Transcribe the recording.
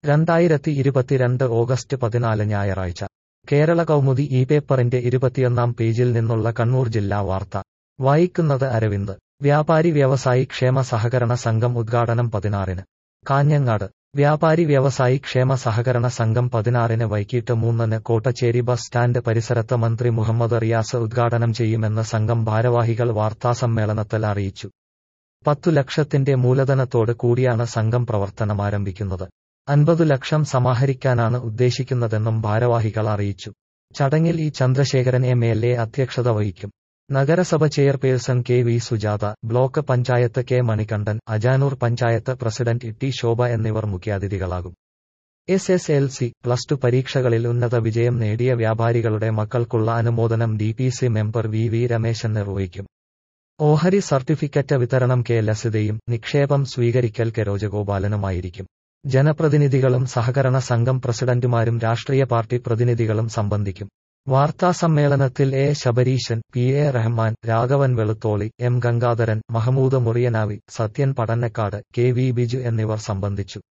രണ്ടായിരത്തി ഇരുപത്തിരണ്ട് ഓഗസ്റ്റ് പതിനാല് ഞായറാഴ്ച കേരള കൗമുദി ഈ പേപ്പറിന്റെ ഇരുപത്തിയൊന്നാം പേജിൽ നിന്നുള്ള കണ്ണൂർ ജില്ലാ വാർത്ത വായിക്കുന്നത് അരവിന്ദ് വ്യാപാരി വ്യവസായി ക്ഷേമ സഹകരണ സംഘം ഉദ്ഘാടനം പതിനാറിന് കാഞ്ഞങ്ങാട് വ്യാപാരി വ്യവസായി ക്ഷേമ സഹകരണ സംഘം പതിനാറിന് വൈകിട്ട് മൂന്നിന് കോട്ടച്ചേരി ബസ് സ്റ്റാൻഡ് പരിസരത്ത് മന്ത്രി മുഹമ്മദ് റിയാസ് ഉദ്ഘാടനം ചെയ്യുമെന്ന് സംഘം ഭാരവാഹികൾ വാർത്താസമ്മേളനത്തിൽ അറിയിച്ചു പത്തു ലക്ഷത്തിന്റെ മൂലധനത്തോട് കൂടിയാണ് സംഘം പ്രവർത്തനമാരംഭിക്കുന്നത് അൻപതു ലക്ഷം സമാഹരിക്കാനാണ് ഉദ്ദേശിക്കുന്നതെന്നും ഭാരവാഹികൾ അറിയിച്ചു ചടങ്ങിൽ E Chandrasekharan M L A അധ്യക്ഷത വഹിക്കും നഗരസഭ chairperson K V Sujatha block panchayat K Manikandan Ajanur panchayat president T Shobha എന്നിവർ മുഖ്യാതിഥികളാകും S S L C plus two പരീക്ഷകളിൽ ഉന്നത വിജയം നേടിയ വ്യാപാരികളുടെ മക്കൾക്കുള്ള അനുമോദനം D P C member V V Rameshan നിർവഹിക്കും ഓഹരി സർട്ടിഫിക്കറ്റ് വിതരണം കെ ലസിതയും നിക്ഷേപം സ്വീകരിക്കൽ കെ രോജഗോപാലനുമായിരിക്കും ജനപ്രതിനിധികളും സഹകരണ സംഘം പ്രസിഡന്റുമാരും രാഷ്ട്രീയ പാർട്ടി പ്രതിനിധികളും സംബന്ധിക്കും വാർത്താസമ്മേളനത്തിൽ A Sabareesan P A Rahman Raghavan Velutholi M Gangadharan Mahmood Muriyanavi Sathyan Padannakkad K V Biju എന്നിവർ സംബന്ധിച്ചു